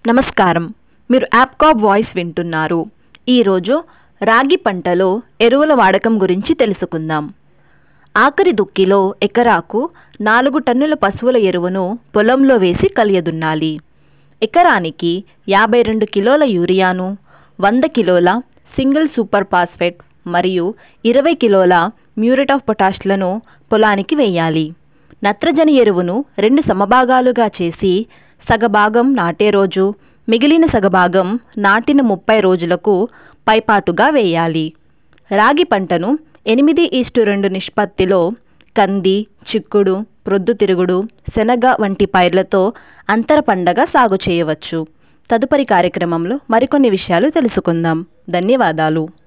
నమస్కారం మీరు యాప్కాబ్ వాయిస్ వింటున్నారు ఈరోజు రాగి పంటలో ఎరువుల వాడకం గురించి తెలుసుకుందాం ఆఖరి దుక్కిలో ఎకరాకు నాలుగు టన్నుల పశువుల ఎరువును పొలంలో వేసి కలియదున్నాలి ఎకరానికి యాభై రెండు కిలోల యూరియాను వంద కిలోల సింగిల్ సూపర్ ఫాస్ఫేట్ మరియు ఇరవై కిలోల మ్యూరేట్ ఆఫ్ పొటాష్లను పొలానికి వేయాలి నత్రజని ఎరువును రెండు సమభాగాలుగా చేసి సగభాగం నాటే రోజు మిగిలిన సగభాగం నాటిన ముప్పై రోజులకు పైపాటుగా వేయాలి రాగి పంటను ఎనిమిది ఈస్టు రెండు నిష్పత్తిలో కంది చిక్కుడు ప్రొద్దుతిరుగుడు శనగ వంటి పైర్లతో అంతర పండగ సాగు చేయవచ్చు తదుపరి కార్యక్రమంలో మరికొన్ని విషయాలు తెలుసుకుందాం ధన్యవాదాలు